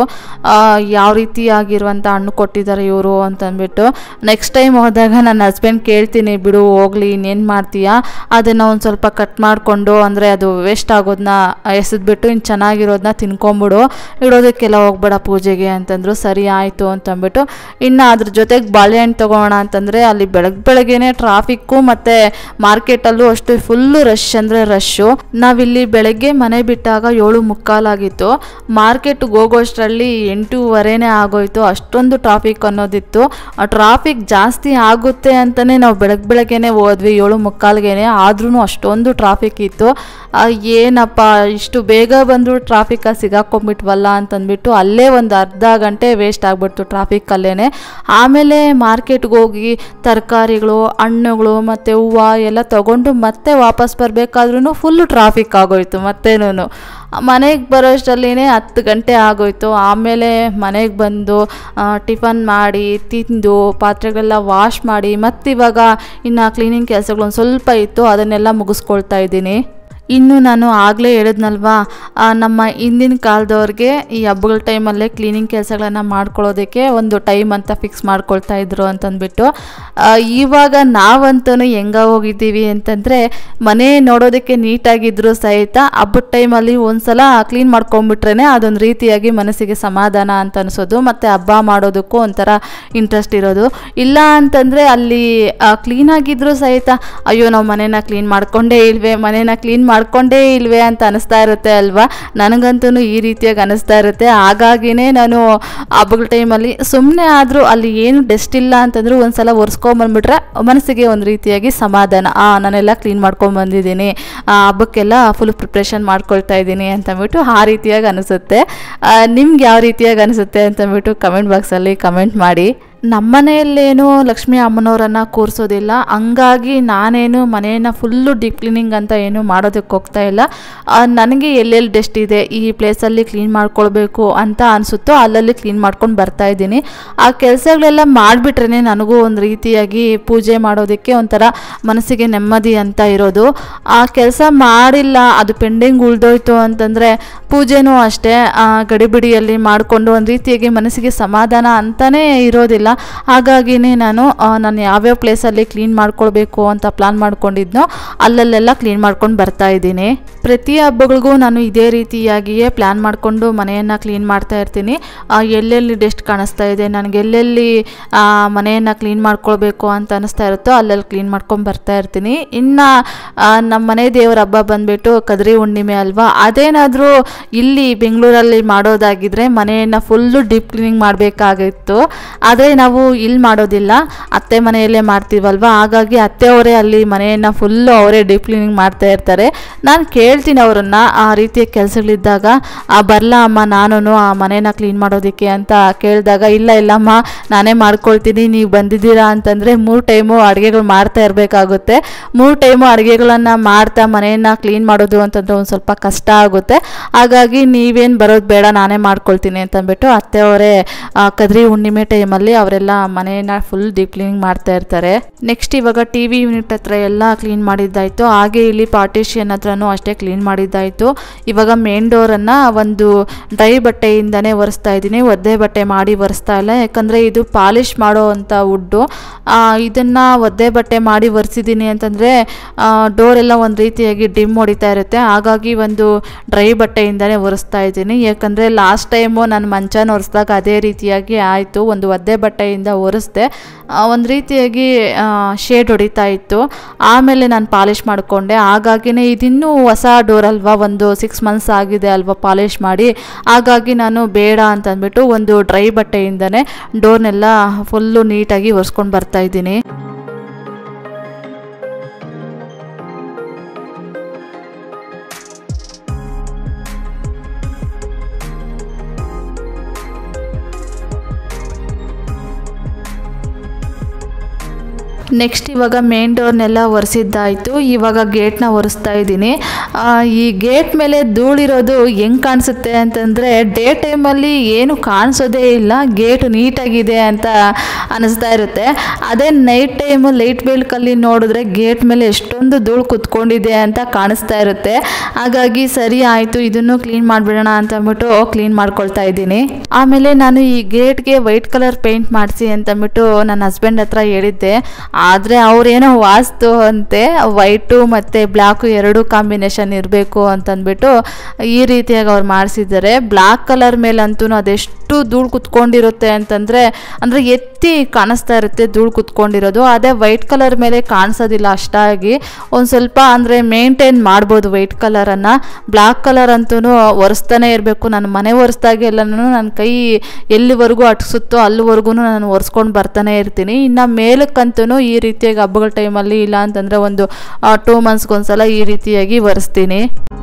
ಯಾವ ರೀತಿಯಾಗಿರುವಂಥ ಹಣ್ಣು ಕೊಟ್ಟಿದ್ದಾರೆ ಇವರು ಅಂತಂದ್ಬಿಟ್ಟು ನೆಕ್ಸ್ಟ್ ಟೈಮ್ ಹೋದಾಗ ನನ್ನ ಹಸ್ಬೆಂಡ್ ಕೇಳ್ತೀನಿ ಬಿಡು ಹೋಗ್ಲಿ ಇನ್ನೇನು ಮಾಡ್ತೀಯಾ ಅದನ್ನು ಒಂದು ಸ್ವಲ್ಪ ಕಟ್ ಮಾಡಿಕೊಂಡು ಅಂದರೆ ಅದು ವೇಸ್ಟ್ ಆಗೋದನ್ನ ಎಸೆದ್ಬಿಟ್ಟು ಇನ್ನು ಚೆನ್ನಾಗಿರೋದನ್ನ ತಿನ್ಕೊಂಬಿಡು ಇಡೋದಕ್ಕೆಲ್ಲ ಹೋಗ್ಬೇಡ ಪೂಜೆಗೆ ಅಂತಂದ್ರು ಸರಿ ಆಯಿತು ಅಂತಂದ್ಬಿಟ್ಟು ಇನ್ನು ಅದ್ರ ಜೊತೆಗೆ ಬಾಳೆಹಣ್ಣು ತೊಗೋಣ ಅಂತಂದರೆ ಅಲ್ಲಿ ಬೆಳಗ್ಗೆ ಬೆಳಗ್ಗೆನೇ ಟ್ರಾಫಿಕ್ಕು ಮತ್ತು ಮಾರ್ಕೆಟಲ್ಲೂ ಅಷ್ಟು ಫುಲ್ಲು ರಶ್ ಅಂದರೆ ರಶ್ಶು ನಾವಿಲ್ಲಿ ಬೆಳಗ್ಗೆ ಮನೆ ಬಿಟ್ಟಾಗ ಏಳು ಮುಕ್ಕಾಲಾಗಿತ್ತು ಮಾರ್ಕೆಟ್ಗೆ ಹೋಗೋಷ್ಟರಲ್ಲಿ ಎಂಟೂವರೆನೇ ಆಗೋಯ್ತು ಅಷ್ಟೊಂದು ಟ್ರಾಫಿಕ್ ಅನ್ನೋದಿತ್ತು ಆ ಟ್ರಾಫಿಕ್ ಜಾಸ್ತಿ ಆಗುತ್ತೆ ಅಂತಲೇ ನಾವು ಬೆಳಗ್ಗೆ ಬೆಳಗ್ಗೆನೇ ಹೋದ್ವಿ ಏಳು ಮುಕ್ಕಾಲ್ಗೆನೆ ಆದ್ರೂ ಅಷ್ಟೊಂದು ಟ್ರಾಫಿಕ್ ಇತ್ತು ಆ, ಏನಪ್ಪ ಇಷ್ಟು ಬೇಗ ಬಂದರೂ ಟ್ರಾಫಿಕಲ್ಲಿ ಸಿಗಾಕೊಂಡ್ಬಿಟ್ವಲ್ಲ ಅಂತಂದ್ಬಿಟ್ಟು ಅಲ್ಲೇ ಒಂದು ಅರ್ಧ ಗಂಟೆ ವೇಸ್ಟ್ ಆಗಿಬಿಡ್ತು ಟ್ರಾಫಿಕ್ಕಲ್ಲೇ ಆಮೇಲೆ ಮಾರ್ಕೆಟ್ಗೆ ಹೋಗಿ ತರಕಾರಿಗಳು ಹಣ್ಣುಗಳು ಮತ್ತು ಹೂವು ಎಲ್ಲ ತೊಗೊಂಡು ಮತ್ತೆ ವಾಪಸ್ ಬರಬೇಕಾದ್ರೂ ಫುಲ್ಲು ಟ್ರಾಫಿಕ್ ಆಗೋಯ್ತು ಮತ್ತೇನೂ ಮನೆಗೆ ಬರೋಷ್ಟರಲ್ಲಿನೇ ಹತ್ತು ಗಂಟೆ ಆಗೋಯ್ತು ಆಮೇಲೆ ಮನೆಗೆ ಬಂದು ಆ, ಟಿಫನ್ ಮಾಡಿ ತಿಂದು ಪಾತ್ರೆಗಳೆಲ್ಲ ವಾಶ್ ಮಾಡಿ ಮತ್ತಿವಾಗ ಇನ್ನು ಕ್ಲೀನಿಂಗ್ ಕೆಲಸಗಳು ಒಂದು ಸ್ವಲ್ಪ ಇತ್ತು ಅದನ್ನೆಲ್ಲ ಮುಗಿಸ್ಕೊಳ್ತಾ ಇದ್ದೀನಿ ಇನ್ನು ನಾನು ಆಗಲೇ ಹೇಳಿದ್ನಲ್ವಾ ಆ, ನಮ್ಮ ಹಿಂದಿನ ಕಾಲದವ್ರಿಗೆ ಈ ಹಬ್ಬಗಳ ಟೈಮಲ್ಲೇ ಕ್ಲೀನಿಂಗ್ ಕೆಲಸಗಳನ್ನು ಮಾಡ್ಕೊಳ್ಳೋದಕ್ಕೆ ಒಂದು ಟೈಮ್ ಅಂತ ಫಿಕ್ಸ್ ಮಾಡ್ಕೊಳ್ತಾ ಇದ್ರು ಅಂತಂದ್ಬಿಟ್ಟು ಆ, ಇವಾಗ ನಾವಂತೂ ಹೆಂಗ ಹೋಗಿದ್ದೀವಿ ಅಂತಂದರೆ ಮನೆ ನೋಡೋದಕ್ಕೆ ನೀಟಾಗಿದ್ದರೂ ಸಹಿತ ಹಬ್ಬದ ಟೈಮಲ್ಲಿ ಒಂದ್ಸಲ ಕ್ಲೀನ್ ಮಾಡ್ಕೊಂಬಿಟ್ರೇ ಅದೊಂದು ರೀತಿಯಾಗಿ ಮನಸ್ಸಿಗೆ ಸಮಾಧಾನ ಅಂತ ಅನಿಸೋದು ಮತ್ತು ಹಬ್ಬ ಮಾಡೋದಕ್ಕೂ ಒಂಥರ ಇಂಟ್ರೆಸ್ಟ್ ಇರೋದು ಇಲ್ಲ ಅಂತಂದರೆ ಅಲ್ಲಿ ಕ್ಲೀನ್ ಆಗಿದ್ರೂ ಸಹಿತ ಅಯ್ಯೋ ನಾವು ಮನೇನ ಕ್ಲೀನ್ ಮಾಡ್ಕೊಂಡೇ ಇಲ್ವೇ ಮನೇನ ಕ್ಲೀನ್ ಮಾಡ್ಕೊಂಡೇ ಇಲ್ವೇ ಅಂತ ಅನಿಸ್ತಾ ಇರುತ್ತೆ ಅಲ್ವಾ ನನಗಂತೂ ಈ ರೀತಿಯಾಗಿ ಅನಿಸ್ತಾ ಇರುತ್ತೆ ಹಾಗಾಗಿನೇ ನಾನು ಹಬ್ಬಗಳ ಟೈಮಲ್ಲಿ ಸುಮ್ಮನೆ ಆದರೂ ಅಲ್ಲಿ ಏನು ಡೆಸ್ಟ್ ಇಲ್ಲ ಅಂತಂದ್ರೂ ಒಂದ್ಸಲ ಒರೆಸ್ಕೊಂಬಂದ್ಬಿಟ್ರೆ ಮನಸ್ಸಿಗೆ ಒಂದು ರೀತಿಯಾಗಿ ಸಮಾಧಾನ ಆ ನಾನೆಲ್ಲ ಕ್ಲೀನ್ ಮಾಡ್ಕೊಂಬಂದಿದ್ದೀನಿ ಆ ಹಬ್ಬಕ್ಕೆಲ್ಲ ಫುಲ್ ಪ್ರಿಪ್ರೇಷನ್ ಮಾಡ್ಕೊಳ್ತಾ ಇದ್ದೀನಿ ಅಂತಂದ್ಬಿಟ್ಟು ಆ ರೀತಿಯಾಗಿ ಅನಿಸುತ್ತೆ ನಿಮ್ಗೆ ಯಾವ ರೀತಿಯಾಗಿ ಅನಿಸುತ್ತೆ ಅಂತಂದ್ಬಿಟ್ಟು ಕಮೆಂಟ್ ಬಾಕ್ಸಲ್ಲಿ ಕಮೆಂಟ್ ಮಾಡಿ ನಮ್ಮನೆಯಲ್ಲೇನು ಲಕ್ಷ್ಮೀ ಅಮ್ಮನವರನ್ನು ಕೂರಿಸೋದಿಲ್ಲ ಹಂಗಾಗಿ ನಾನೇನು ಮನೆಯನ್ನು ಫುಲ್ಲು ಡೀಪ್ ಕ್ಲೀನಿಂಗ್ ಅಂತ ಏನು ಮಾಡೋದಕ್ಕೆ ಹೋಗ್ತಾ ಇಲ್ಲ ಆ, ನನಗೆ ಎಲ್ಲೆಲ್ಲಿ ಡಸ್ಟ್ ಇದೆ ಈ ಪ್ಲೇಸಲ್ಲಿ ಕ್ಲೀನ್ ಮಾಡ್ಕೊಳ್ಬೇಕು ಅಂತ ಅನಿಸುತ್ತೋ ಅಲ್ಲಲ್ಲಿ ಕ್ಲೀನ್ ಮಾಡ್ಕೊಂಡು ಬರ್ತಾ ಇದ್ದೀನಿ ಆ ಕೆಲಸಗಳೆಲ್ಲ ಮಾಡಿಬಿಟ್ರೆ ನನಗೂ ಒಂದು ರೀತಿಯಾಗಿ ಪೂಜೆ ಮಾಡೋದಕ್ಕೆ ಒಂಥರ ಮನಸ್ಸಿಗೆ ನೆಮ್ಮದಿ ಅಂತ ಇರೋದು ಆ ಕೆಲಸ ಮಾಡಿಲ್ಲ ಅದು ಪೆಂಡಿಂಗ್ ಉಳ್ದೋಯ್ತು ಅಂತಂದರೆ ಪೂಜೆನೂ ಅಷ್ಟೇ ಆ, ಗಡಿಬಿಡಿಯಲ್ಲಿ ಮಾಡಿಕೊಂಡು ಒಂದು ರೀತಿಯಾಗಿ ಮನಸ್ಸಿಗೆ ಸಮಾಧಾನ ಅಂತಲೇ ಇರೋದಿಲ್ಲ ಹಾಗಾಗಿನೇ ನಾನು ಆ, ನಾನು ಯಾವ್ಯಾವ ಪ್ಲೇಸಲ್ಲಿ ಕ್ಲೀನ್ ಮಾಡ್ಕೊಳ್ಬೇಕು ಅಂತ ಪ್ಲಾನ್ ಮಾಡ್ಕೊಂಡಿದ್ನೋ ಅಲ್ಲಲ್ಲೆಲ್ಲ ಕ್ಲೀನ್ ಮಾಡ್ಕೊಂಡು ಬರ್ತಾ ಇದ್ದೀನಿ ಪ್ರತಿ ಹಬ್ಬಗಳಿಗೂ ನಾನು ಇದೇ ರೀತಿಯಾಗಿಯೇ ಪ್ಲ್ಯಾನ್ ಮಾಡಿಕೊಂಡು ಮನೆಯನ್ನು ಕ್ಲೀನ್ ಮಾಡ್ತಾ ಇರ್ತೀನಿ ಆ, ಎಲ್ಲೆಲ್ಲಿ ಡಸ್ಟ್ ಕಾಣಿಸ್ತಾ ಇದೆ ನನಗೆ ಎಲ್ಲೆಲ್ಲಿ ಆ, ಮನೆಯನ್ನು ಕ್ಲೀನ್ ಮಾಡ್ಕೊಳ್ಬೇಕು ಅಂತ ಅನಿಸ್ತಾ ಇರುತ್ತೋ ಅಲ್ಲೆಲ್ಲಿ ಕ್ಲೀನ್ ಮಾಡ್ಕೊಂಡು ಬರ್ತಾ ಇರ್ತೀನಿ ಇನ್ನು ನಮ್ಮ ಮನೆ ದೇವರ ಹಬ್ಬ ಬಂದುಬಿಟ್ಟು ಕದ್ರಿ ಹುಣ್ಣಿಮೆ ಅಲ್ವಾ ಅದೇನಾದರೂ ಇಲ್ಲಿ ಬೆಂಗಳೂರಲ್ಲಿ ಮಾಡೋದಾಗಿದ್ರೆ ಮನೆಯನ್ನು ಫುಲ್ಲು ಡೀಪ್ ಕ್ಲೀನಿಂಗ್ ಮಾಡಬೇಕಾಗಿತ್ತು ಆದರೆ ನಾವು ಇಲ್ಲಿ ಮಾಡೋದಿಲ್ಲ ಅತ್ತೆ ಮನೆಯಲ್ಲೇ ಮಾಡ್ತೀವಲ್ವ ಹಾಗಾಗಿ ಅತ್ತೆಯವರೇ ಅಲ್ಲಿ ಮನೆಯನ್ನು ಫುಲ್ಲು ಅವರೇ ಡೀಪ್ ಕ್ಲೀನಿಂಗ್ ಮಾಡ್ತಾ ಇರ್ತಾರೆ ನಾನು ಕೇಳ್ತೀನಿ ಅವರನ್ನು ಆ ರೀತಿಯ ಕೆಲಸಗಳಿದ್ದಾಗ ಬರಲ ಅಮ್ಮ ನಾನು ಆ ಮನೇನ ಕ್ಲೀನ್ ಮಾಡೋದಕ್ಕೆ ಅಂತ ಕೇಳಿದಾಗ ಇಲ್ಲ ಇಲ್ಲಮ್ಮ ನಾನೇ ಮಾಡ್ಕೊಳ್ತೀನಿ ನೀವು ಬಂದಿದ್ದೀರಾ ಅಂತಂದರೆ ಮೂರು ಟೈಮು ಅಡುಗೆಗಳು ಮಾಡ್ತಾ ಇರಬೇಕಾಗುತ್ತೆ ಮೂರು ಟೈಮು ಅಡುಗೆಗಳನ್ನು ಮಾಡ್ತಾ ಮನೆಯನ್ನು ಕ್ಲೀನ್ ಮಾಡೋದು ಅಂತಂದ್ರೆ ಒಂದು ಸ್ವಲ್ಪ ಕಷ್ಟ ಆಗುತ್ತೆ ಹಾಗಾಗಿ ನೀವೇನು ಬರೋದು ಬೇಡ ನಾನೇ ಮಾಡ್ಕೊಳ್ತೀನಿ ಅಂತಂದ್ಬಿಟ್ಟು ಅತ್ತೆಯವರೇ ಆ, ಕದ್ರಿ ಹುಣ್ಣಿಮೆ ಟೈಮಲ್ಲಿ ಅವರೆಲ್ಲ ಮನೆಯನ್ನು ಫುಲ್ ಡೀಪ್ ಕ್ಲೀನಿಂಗ್ ಮಾಡ್ತಾ ಇರ್ತಾರೆ ನೆಕ್ಸ್ಟ್ ಇವಾಗ ಟಿ ವಿ ಯೂನಿಟ್ ಹತ್ರ ಎಲ್ಲ ಕ್ಲೀನ್ ಮಾಡಿದ್ದಾಯಿತು ಹಾಗೆ ಇಲ್ಲಿ ಪಾರ್ಟಿಷಿಯನ್ ಹತ್ರನೂ ಅಷ್ಟೇ ಕ್ಲೀನ್ ಮಾಡಿದ್ದಾಯಿತು ಇವಾಗ ಮೇನ್ ಡೋರನ್ನು ಒಂದು ಡ್ರೈ ಬಟ್ಟೆಯಿಂದನೇ ಒರೆಸ್ತಾ ಇದ್ದೀನಿ ಒದ್ದೆ ಬಟ್ಟೆ ಮಾಡಿ ಒರೆಸ್ತಾ ಇಲ್ಲ ಯಾಕಂದರೆ ಇದು ಪಾಲಿಷ್ ಮಾಡೋ ಅಂಥ ವುಡ್ಡು ಇದನ್ನು ಒದ್ದೆ ಬಟ್ಟೆ ಮಾಡಿ ಒರೆಸಿದ್ದೀನಿ ಅಂತಂದರೆ ಡೋರ್ ಎಲ್ಲ ಒಂದು ರೀತಿಯಾಗಿ ಡಿಮ್ ಹೊಡಿತಾ ಇರುತ್ತೆ ಹಾಗಾಗಿ ಒಂದು ಡ್ರೈ ಬಟ್ಟೆಯಿಂದನೇ ಒರೆಸ್ತಾ ಇದ್ದೀನಿ ಯಾಕಂದರೆ ಲಾಸ್ಟ್ ಟೈಮು ನಾನು ಮಂಚನ ಒರೆಸ್ದಾಗ ಅದೇ ರೀತಿಯಾಗಿ ಆಯಿತು ಒಂದು ಒದ್ದೆ ಬಟ್ಟೆಯಿಂದ ಒರೆಸ್ದೆ ಒಂದು ರೀತಿಯಾಗಿ ಶೇಡ್ ಹೊಡಿತಾ ಇತ್ತು ಆಮೇಲೆ ನಾನು ಪಾಲಿಷ್ ಮಾಡಿಕೊಂಡೆ ಹಾಗಾಗಿನೇ ಇದಿನ್ನೂ ಹೊಸ ಡೋರ್ ಅಲ್ವಾ ಒಂದು ಸಿಕ್ಸ್ ಮಂತ್ಸ್ ಆಗಿದೆ ಅಲ್ವಾ ಪಾಲಿಷ್ ಮಾಡಿ ಹಾಗಾಗಿ ನಾನು ಬೇಡ ಅಂತ ಅಂದ್ಬಿಟ್ಟು ಒಂದು ಡ್ರೈ ಬಟ್ಟೆಯಿಂದನೇ ಡೋರ್ನೆಲ್ಲ ಫುಲ್ಲು ನೀಟಾಗಿ ಒರೆಸ್ಕೊಂಡು ಬರ್ತಾ ಇದ್ದೀನಿ ನೆಕ್ಸ್ಟ್ ಇವಾಗ ಮೇನ್ ಡೋರ್ನೆಲ್ಲ ಒರೆಸಿದ್ದಾಯಿತು ಇವಾಗ ಗೇಟ್ನ ಒರೆಸ್ತಾ ಇದ್ದೀನಿ ಆ, ಈ ಗೇಟ್ ಮೇಲೆ ಧೂಳಿರೋದು ಹೆಂಗೆ ಕಾಣಿಸುತ್ತೆ ಅಂತಂದರೆ ಡೇ ಟೈಮಲ್ಲಿ ಏನು ಕಾಣಿಸೋದೇ ಇಲ್ಲ ಗೇಟ್ ನೀಟಾಗಿದೆ ಅಂತ ಅನಿಸ್ತಾ ಇರುತ್ತೆ ಅದೇ ನೈಟ್ ಟೈಮು ಲೈಟ್ ಬೆಳಕಲ್ಲಿ ನೋಡಿದ್ರೆ ಗೇಟ್ ಮೇಲೆ ಎಷ್ಟೊಂದು ಧೂಳು ಕುತ್ಕೊಂಡಿದೆ ಅಂತ ಕಾಣಿಸ್ತಾ ಇರುತ್ತೆ ಹಾಗಾಗಿ ಸರಿ ಆಯಿತು ಇದನ್ನು ಕ್ಲೀನ್ ಮಾಡಿಬಿಡೋಣ ಅಂತ ಅಂದ್ಬಿಟ್ಟು ಕ್ಲೀನ್ ಮಾಡ್ಕೊಳ್ತಾ ಇದ್ದೀನಿ ಆಮೇಲೆ ನಾನು ಈ ಗೇಟ್ಗೆ ವೈಟ್ ಕಲರ್ ಪೇಂಟ್ ಮಾಡಿಸಿ ಅಂತಂದ್ಬಿಟ್ಟು ನನ್ನ ಹಸ್ಬೆಂಡ್ ಹತ್ರ ಹೇಳಿದ್ದೆ ಆದರೆ ಅವ್ರೇನೋ ವಾಸ್ತು ಅಂತೆ ವೈಟು ಮತ್ತು ಬ್ಲ್ಯಾಕು ಎರಡು ಕಾಂಬಿನೇಷನ್ ಇರಬೇಕು ಅಂತಂದ್ಬಿಟ್ಟು ಈ ರೀತಿಯಾಗಿ ಅವ್ರು ಮಾಡಿಸಿದ್ದಾರೆ ಬ್ಲ್ಯಾಕ್ ಕಲರ್ ಮೇಲಂತೂ ಅದೆಷ್ಟು ಧೂಳು ಕುತ್ಕೊಂಡಿರುತ್ತೆ ಅಂತಂದರೆ ಅಂದರೆ ಎತ್ತಿ ಕಾಣಿಸ್ತಾ ಇರುತ್ತೆ ಧೂಳು ಕುತ್ಕೊಂಡಿರೋದು ಅದೇ ವೈಟ್ ಕಲರ್ ಮೇಲೆ ಕಾಣಿಸೋದಿಲ್ಲ ಅಷ್ಟಾಗಿ ಒಂದು ಸ್ವಲ್ಪ ಅಂದರೆ ಮೇಂಟೈನ್ ಮಾಡ್ಬೋದು ವೈಟ್ ಕಲರನ್ನು ಬ್ಲ್ಯಾಕ್ ಕಲರ್ ಅಂತೂ ಒರೆಸ್ತಾನೆ ಇರಬೇಕು ನಾನು ಮನೆ ಒರೆಸ್ದಾಗೆಲ್ಲನೂ ನನ್ನ ಕೈ ಎಲ್ಲಿವರೆಗೂ ಅಟ್ಸುತ್ತೋ ಅಲ್ಲಿವರೆಗೂ ನಾನು ಒರೆಸ್ಕೊಂಡು ಬರ್ತಾನೆ ಇರ್ತೀನಿ ಇನ್ನು ಮೇಲಕ್ಕಂತೂ ಈ ರೀತಿಯಾಗಿ ಹಬ್ಬಗಳ ಟೈಮಲ್ಲಿ ಇಲ್ಲ ಅಂತಂದರೆ ಒಂದು ಟೂ ಮಂತ್ಸ್ಗೊಂದ್ಸಲ ಈ ರೀತಿಯಾಗಿ ಒರೆಸ್ತೀನಿ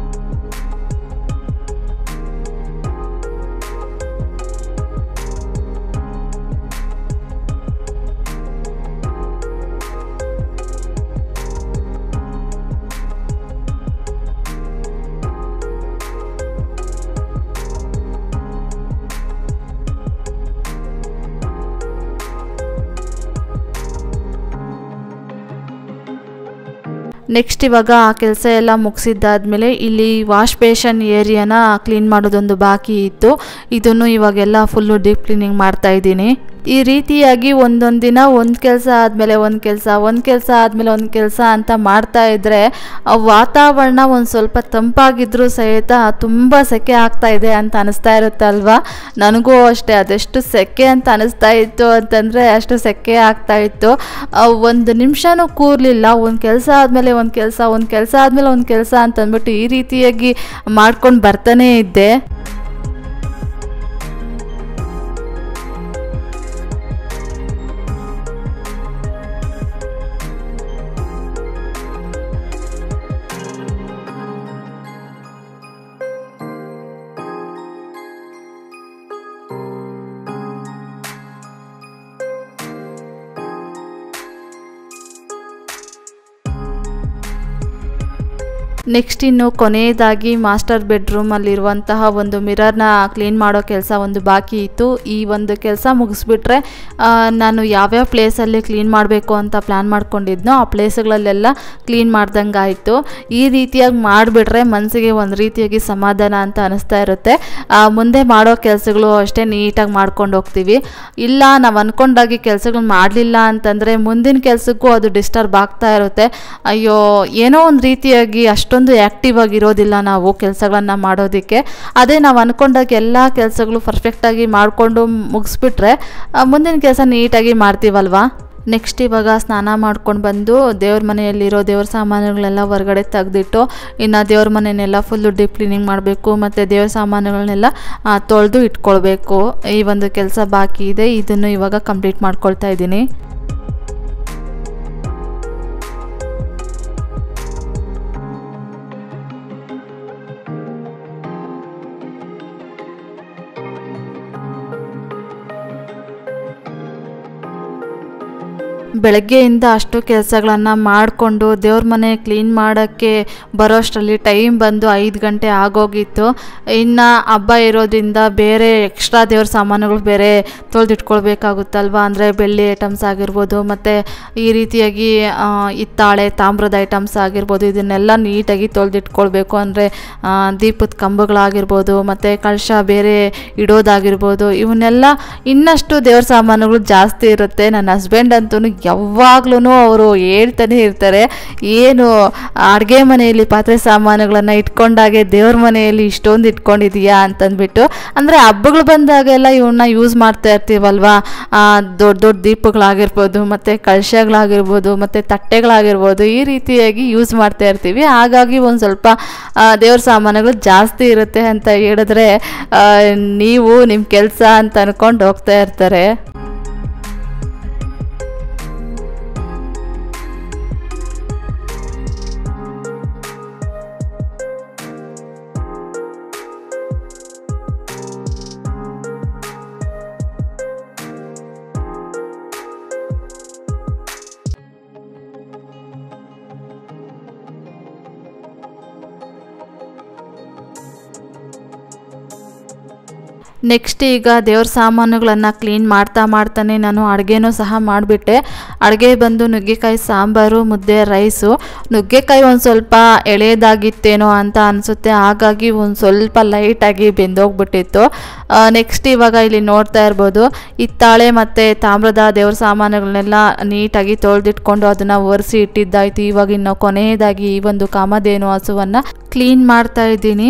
ನೆಕ್ಸ್ಟ್ ಇವಾಗ ಆ ಕೆಲಸ ಎಲ್ಲ ಮುಗಿಸಿದ್ದಾದ್ಮೇಲೆ ಇಲ್ಲಿ ವಾಶ್ ಬೇಷನ್ ಏರಿಯಾನ ಕ್ಲೀನ್ ಮಾಡೋದೊಂದು ಬಾಕಿ ಇತ್ತು ಇದನ್ನು ಇವಾಗೆಲ್ಲ ಫುಲ್ಲು ಡೀಪ್ ಕ್ಲೀನಿಂಗ್ ಮಾಡ್ತಾ ಇದ್ದೀನಿ ಈ ರೀತಿಯಾಗಿ ಒಂದೊಂದು ದಿನ ಒಂದು ಕೆಲಸ ಆದಮೇಲೆ ಒಂದು ಕೆಲಸ ಒಂದು ಕೆಲಸ ಆದಮೇಲೆ ಒಂದು ಕೆಲಸ ಅಂತ ಮಾಡ್ತಾ ಇದ್ದರೆ ಆ ವಾತಾವರಣ ಒಂದು ಸ್ವಲ್ಪ ತಂಪಾಗಿದ್ರೂ ಸಹಿತ ತುಂಬ ಸೆಕೆ ಆಗ್ತಾ ಇದೆ ಅಂತ ಅನಿಸ್ತಾ ಇರುತ್ತೆ ಅಲ್ವಾ ನನಗೂ ಅಷ್ಟೇ ಅದೆಷ್ಟು ಸೆಕೆ ಅಂತ ಅನಿಸ್ತಾ ಇತ್ತು ಅಂತಂದರೆ ಅಷ್ಟು ಸೆಕೆ ಆಗ್ತಾ ಇತ್ತು ಆ, ಒಂದು ನಿಮಿಷನೂ ಕೂರಲಿಲ್ಲ ಒಂದು ಕೆಲಸ ಆದಮೇಲೆ ಒಂದು ಕೆಲಸ ಒಂದು ಕೆಲಸ ಆದಮೇಲೆ ಒಂದು ಕೆಲಸ ಅಂತಂದ್ಬಿಟ್ಟು ಈ ರೀತಿಯಾಗಿ ಮಾಡ್ಕೊಂಡು ಬರ್ತಾನೇ ಇದ್ದೆ ನೆಕ್ಸ್ಟ್ ಇನ್ನು ಕೊನೆಯದಾಗಿ ಮಾಸ್ಟರ್ ಬೆಡ್ರೂಮಲ್ಲಿರುವಂತಹ ಒಂದು ಮಿರರ್ನ ಕ್ಲೀನ್ ಮಾಡೋ ಕೆಲಸ ಒಂದು ಬಾಕಿ ಇತ್ತು ಈ ಒಂದು ಕೆಲಸ ಮುಗಿಸ್ಬಿಟ್ರೆ ಆ, ನಾನು ಯಾವ್ಯಾವ ಪ್ಲೇಸಲ್ಲಿ ಕ್ಲೀನ್ ಮಾಡಬೇಕು ಅಂತ ಪ್ಲ್ಯಾನ್ ಮಾಡ್ಕೊಂಡಿದ್ನೋ ಆ ಪ್ಲೇಸ್ಗಳಲ್ಲೆಲ್ಲ ಕ್ಲೀನ್ ಮಾಡ್ದಂಗೆ ಆಯಿತು ಈ ರೀತಿಯಾಗಿ ಮಾಡಿಬಿಟ್ರೆ ಮನಸ್ಸಿಗೆ ಒಂದು ರೀತಿಯಾಗಿ ಸಮಾಧಾನ ಅಂತ ಅನಿಸ್ತಾ ಇರುತ್ತೆ ಆ, ಮುಂದೆ ಮಾಡೋ ಕೆಲಸಗಳು ಅಷ್ಟೇ ನೀಟಾಗಿ ಮಾಡ್ಕೊಂಡು ಹೋಗ್ತೀವಿ ಇಲ್ಲ ನಾವು ಅಂದ್ಕೊಂಡಾಗಿ ಕೆಲಸಗಳು ಮಾಡಲಿಲ್ಲ ಅಂತಂದರೆ ಮುಂದಿನ ಕೆಲಸಕ್ಕೂ ಅದು ಡಿಸ್ಟರ್ಬ್ ಆಗ್ತಾ ಇರುತ್ತೆ ಅಯ್ಯೋ ಏನೋ ಒಂದು ರೀತಿಯಾಗಿ ಅಷ್ಟೊಂದು ಆ್ಯಕ್ಟಿವ್ ಆಗಿರೋದಿಲ್ಲ ನಾವು ಕೆಲಸಗಳನ್ನ ಮಾಡೋದಕ್ಕೆ ಅದೇ ನಾವು ಅಂದ್ಕೊಂಡಾಗ ಎಲ್ಲ ಕೆಲಸಗಳು ಪರ್ಫೆಕ್ಟಾಗಿ ಮಾಡಿಕೊಂಡು ಮುಗಿಸ್ಬಿಟ್ರೆ ಆ, ಮುಂದಿನ ಕೆಲಸ ನೀಟಾಗಿ ಮಾಡ್ತೀವಲ್ವಾ ನೆಕ್ಸ್ಟ್ ಇವಾಗ ಸ್ನಾನ ಮಾಡ್ಕೊಂಡು ಬಂದು ದೇವ್ರ ಮನೆಯಲ್ಲಿರೋ ದೇವ್ರ ಸಾಮಾನುಗಳೆಲ್ಲ ಹೊರಗಡೆ ತೆಗೆದಿಟ್ಟು ಇನ್ನು ದೇವ್ರ ಮನೆಯನ್ನೆಲ್ಲ ಫುಲ್ಲು ಡೀಪ್ ಕ್ಲೀನಿಂಗ್ ಮಾಡಬೇಕು ಮತ್ತು ದೇವ್ರ ಸಾಮಾನುಗಳನ್ನೆಲ್ಲ ತೊಳೆದು ಇಟ್ಕೊಳ್ಬೇಕು ಈ ಒಂದು ಕೆಲಸ ಬಾಕಿ ಇದೆ ಇದನ್ನು ಇವಾಗ ಕಂಪ್ಲೀಟ್ ಮಾಡ್ಕೊಳ್ತಾ ಇದ್ದೀನಿ ಬೆಳಗ್ಗೆಯಿಂದ ಅಷ್ಟು ಕೆಲಸಗಳನ್ನು ಮಾಡಿಕೊಂಡು ದೇವ್ರ ಮನೆ ಕ್ಲೀನ್ ಮಾಡೋಕ್ಕೆ ಬರೋಷ್ಟರಲ್ಲಿ ಟೈಮ್ ಬಂದು ಐದು ಗಂಟೆ ಆಗೋಗಿತ್ತು ಇನ್ನು ಹಬ್ಬ ಇರೋದ್ರಿಂದ ಬೇರೆ ಎಕ್ಸ್ಟ್ರಾ ದೇವ್ರ ಸಾಮಾನುಗಳು ಬೇರೆ ತೊಳೆದಿಟ್ಕೊಳ್ಬೇಕಾಗುತ್ತಲ್ವ ಅಂದರೆ ಬೆಳ್ಳಿ ಐಟಮ್ಸ್ ಆಗಿರ್ಬೋದು ಮತ್ತು ಈ ರೀತಿಯಾಗಿ ಆ, ಹಿತ್ತಾಳೆ ತಾಮ್ರದ ಐಟಮ್ಸ್ ಆಗಿರ್ಬೋದು ಇದನ್ನೆಲ್ಲ ನೀಟಾಗಿ ತೊಳೆದಿಟ್ಕೊಳ್ಬೇಕು ಅಂದರೆ ದೀಪದ ಕಂಬಗಳಾಗಿರ್ಬೋದು ಮತ್ತು ಕಳಶ ಬೇರೆ ಇಡೋದಾಗಿರ್ಬೋದು ಇವನ್ನೆಲ್ಲ ಇನ್ನಷ್ಟು ದೇವ್ರ ಸಾಮಾನುಗಳು ಜಾಸ್ತಿ ಇರುತ್ತೆ ನನ್ನ ಹಸ್ಬೆಂಡ್ ಅಂತೂ ಯಾವಾಗ್ಲೂ ಅವರು ಹೇಳ್ತಾನೆ ಇರ್ತಾರೆ ಏನು ಅಡುಗೆ ಮನೆಯಲ್ಲಿ ಪಾತ್ರೆ ಸಾಮಾನುಗಳನ್ನು ಇಟ್ಕೊಂಡಾಗೆ ದೇವ್ರ ಮನೆಯಲ್ಲಿ ಇಷ್ಟೊಂದು ಇಟ್ಕೊಂಡಿದೀಯಾ ಅಂತಂದ್ಬಿಟ್ಟು ಅಂದರೆ ಹಬ್ಬಗಳು ಬಂದಾಗೆಲ್ಲ ಇವನ್ನ ಯೂಸ್ ಮಾಡ್ತಾ ಇರ್ತೀವಲ್ವಾ ದೊಡ್ಡ ದೊಡ್ಡ ದೀಪಗಳಾಗಿರ್ಬೋದು ಮತ್ತು ಕಳಶಗಳಾಗಿರ್ಬೋದು ಮತ್ತು ತಟ್ಟೆಗಳಾಗಿರ್ಬೋದು ಈ ರೀತಿಯಾಗಿ ಯೂಸ್ ಮಾಡ್ತಾ ಇರ್ತೀವಿ ಹಾಗಾಗಿ ಒಂದು ಸ್ವಲ್ಪ ಆ, ದೇವ್ರ ಸಾಮಾನುಗಳು ಜಾಸ್ತಿ ಇರುತ್ತೆ ಅಂತ ಹೇಳಿದ್ರೆ ಆ, ನೀವು ನಿಮ್ಮ ಕೆಲಸ ಅಂತ ಅನ್ಕೊಂಡು ಹೋಗ್ತಾ ಇರ್ತಾರೆ ನೆಕ್ಸ್ಟ್ ಈಗ ದೇವ್ರ ಸಾಮಾನುಗಳನ್ನು ಕ್ಲೀನ್ ಮಾಡ್ತಾ ಮಾಡ್ತಾನೆ ನಾನು ಅಡುಗೆನೂ ಸಹ ಮಾಡಿಬಿಟ್ಟೆ ಅಡುಗೆ ಬಂದು ನುಗ್ಗೆಕಾಯಿ ಸಾಂಬಾರು ಮುದ್ದೆ ರೈಸು ನುಗ್ಗೆಕಾಯಿ ಒಂದು ಸ್ವಲ್ಪ ಎಳೆದಾಗಿತ್ತೇನೋ ಅಂತ ಅನಿಸುತ್ತೆ ಹಾಗಾಗಿ ಒಂದು ಸ್ವಲ್ಪ ಲೈಟಾಗಿ ಬೆಂದೋಗ್ಬಿಟ್ಟಿತ್ತು ನೆಕ್ಸ್ಟ್ ಇವಾಗ ಇಲ್ಲಿ ನೋಡ್ತಾ ಇರ್ಬೋದು ಹಿತ್ತಾಳೆ ಮತ್ತು ತಾಮ್ರದ ದೇವ್ರ ಸಾಮಾನುಗಳನ್ನೆಲ್ಲ ನೀಟಾಗಿ ತೊಳೆದಿಟ್ಕೊಂಡು ಅದನ್ನು ಒರೆಸಿ ಇಟ್ಟಿದ್ದಾಯ್ತು ಇವಾಗ ಇನ್ನು ಕೊನೆಯದಾಗಿ ಈ ಒಂದು ಕಾಮಧೇನು ಹಸುವನ್ನು ಕ್ಲೀನ್ ಮಾಡ್ತಾ ಇದ್ದೀನಿ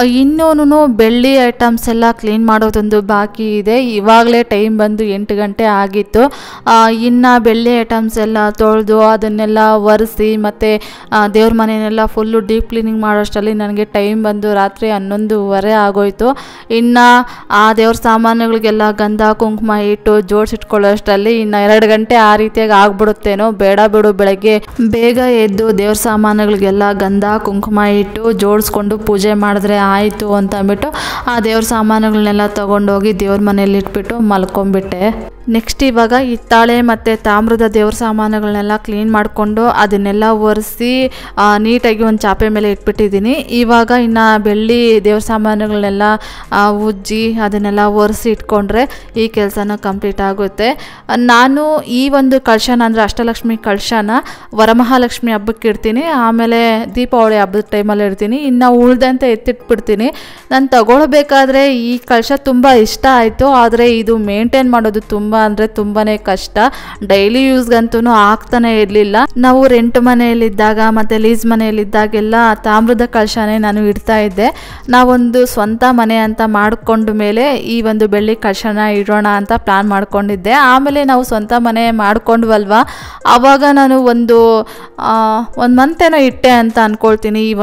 ಇನ್ನೂ ಬೆಳ್ಳಿ ಐಟಮ್ಸ್ ಎಲ್ಲ ಕ್ಲೀನ್ ಮಾಡೋದೊಂದು ಬಾಕಿ ಇದೆ ಇವಾಗಲೇ ಟೈಮ್ ಬಂದು ಎಂಟು ಗಂಟೆ ಆಗಿತ್ತು ಇನ್ನು ಬೆಳ್ಳಿ ಐಟಮ್ಸ್ ಎಲ್ಲ ತೊಳೆದು ಅದನ್ನೆಲ್ಲ ಒರೆಸಿ ಮತ್ತು ದೇವ್ರ ಮನೆಯನ್ನೆಲ್ಲ ಫುಲ್ಲು ಡೀಪ್ ಕ್ಲೀನಿಂಗ್ ಮಾಡೋಷ್ಟರಲ್ಲಿ ನನಗೆ ಟೈಮ್ ಬಂದು ರಾತ್ರಿ ಹನ್ನೊಂದುವರೆ ಆಗೋಯ್ತು ಇನ್ನು ಆ ದೇವ್ರ ಸಾಮಾನುಗಳಿಗೆಲ್ಲ ಗಂಧ ಕುಂಕುಮ ಇಟ್ಟು ಜೋಡಿಸಿಟ್ಕೊಳ್ಳೋಷ್ಟರಲ್ಲಿ ಇನ್ನು ಎರಡು ಗಂಟೆ ಆ ರೀತಿಯಾಗಿ ಆಗ್ಬಿಡುತ್ತೇನೋ ಬೇಡ ಬಿಡು ಬೆಳಗ್ಗೆ ಬೇಗ ಎದ್ದು ದೇವ್ರ ಸಾಮಾನುಗಳಿಗೆಲ್ಲ ಗಂಧ ಕುಂಕುಮ ಇಟ್ಟು ಜೋಡಿಸ್ಕೊಂಡು ಪೂಜೆ ಮಾಡಿದ್ರೆ ಆಯಿತು ಅಂತ ಅಂದ್ಬಿಟ್ಟು ಆ ದೇವ್ರ ಸಾಮಾನುಗಳನ್ನೆಲ್ಲ ತೊಗೊಂಡೋಗಿ ದೇವ್ರ ಮನೇಲಿ ಇಟ್ಬಿಟ್ಟು ಮಲ್ಕೊಂಡ್ಬಿಟ್ಟೆ ನೆಕ್ಸ್ಟ್ ಇವಾಗ ಹಿತ್ತಾಳೆ ಮತ್ತು ತಾಮ್ರದ ದೇವ್ರ ಸಾಮಾನುಗಳನ್ನೆಲ್ಲ ಕ್ಲೀನ್ ಮಾಡಿಕೊಂಡು ಅದನ್ನೆಲ್ಲ ಒರೆಸಿ ನೀಟಾಗಿ ಒಂದು ಚಾಪೆ ಮೇಲೆ ಇಟ್ಬಿಟ್ಟಿದ್ದೀನಿ ಇವಾಗ ಇನ್ನು ಬೆಳ್ಳಿ ದೇವ್ರ ಸಾಮಾನುಗಳನ್ನೆಲ್ಲ ಆ, ಉಜ್ಜಿ ಅದನ್ನೆಲ್ಲ ಒರೆಸಿ ಇಟ್ಕೊಂಡ್ರೆ ಈ ಕೆಲಸನ ಕಂಪ್ಲೀಟ್ ಆಗುತ್ತೆ ನಾನು ಈ ಒಂದು ಕಳಶನ ಅಂದರೆ ಅಷ್ಟಲಕ್ಷ್ಮಿ ಕಳಶನ ವರಮಹಾಲಕ್ಷ್ಮಿ ಹಬ್ಬಕ್ಕೆ ಇಡ್ತೀನಿ ಆಮೇಲೆ ದೀಪಾವಳಿ ಹಬ್ಬದ ಟೈಮಲ್ಲಿ ಇಡ್ತೀನಿ ಇನ್ನು ಉಳ್ದಂತೆ ಎತ್ತಿಟ್ಬಿಡ್ತೀನಿ ನಾನು ತಗೊಳ್ಬೇಕಾದ್ರೆ ಈ ಕಳಶ ತುಂಬ ಇಷ್ಟ ಆಯಿತು ಆದರೆ ಇದು ಮೇಂಟೈನ್ ಮಾಡೋದು ತುಂಬ ಅಂದರೆ ತುಂಬಾ ಕಷ್ಟ ಡೈಲಿ ಯೂಸ್ಗಂತೂ ಆಗ್ತಾನೆ ಇರಲಿಲ್ಲ ನಾವು ರೆಂಟ್ ಮನೆಯಲ್ಲಿದ್ದಾಗ ಮತ್ತು ಲೀಸ್ ಮನೆಯಲ್ಲಿದ್ದಾಗೆಲ್ಲ ತಾಮ್ರದ ಕಳಶನೇ ನಾನು ಇಡ್ತಾ ಇದ್ದೆ ನಾವೊಂದು ಸ್ವಂತ ಮನೆ ಅಂತ ಮಾಡಿಕೊಂಡ ಮೇಲೆ ಈ ಒಂದು ಬೆಳ್ಳಿ ಕಳಶನ ಇಡೋಣ ಅಂತ ಪ್ಲ್ಯಾನ್ ಮಾಡ್ಕೊಂಡಿದ್ದೆ ಆಮೇಲೆ ನಾವು ಸ್ವಂತ ಮನೆ ಮಾಡ್ಕೊಂಡ್ವಲ್ವಾ ಆವಾಗ ನಾನು ಒಂದು ಒಂದು ಮಂತೇನೋ ಇಟ್ಟೆ ಅಂತ ಅಂದ್ಕೊಳ್ತೀನಿ ಈ ಒಂದು ಕಳಶ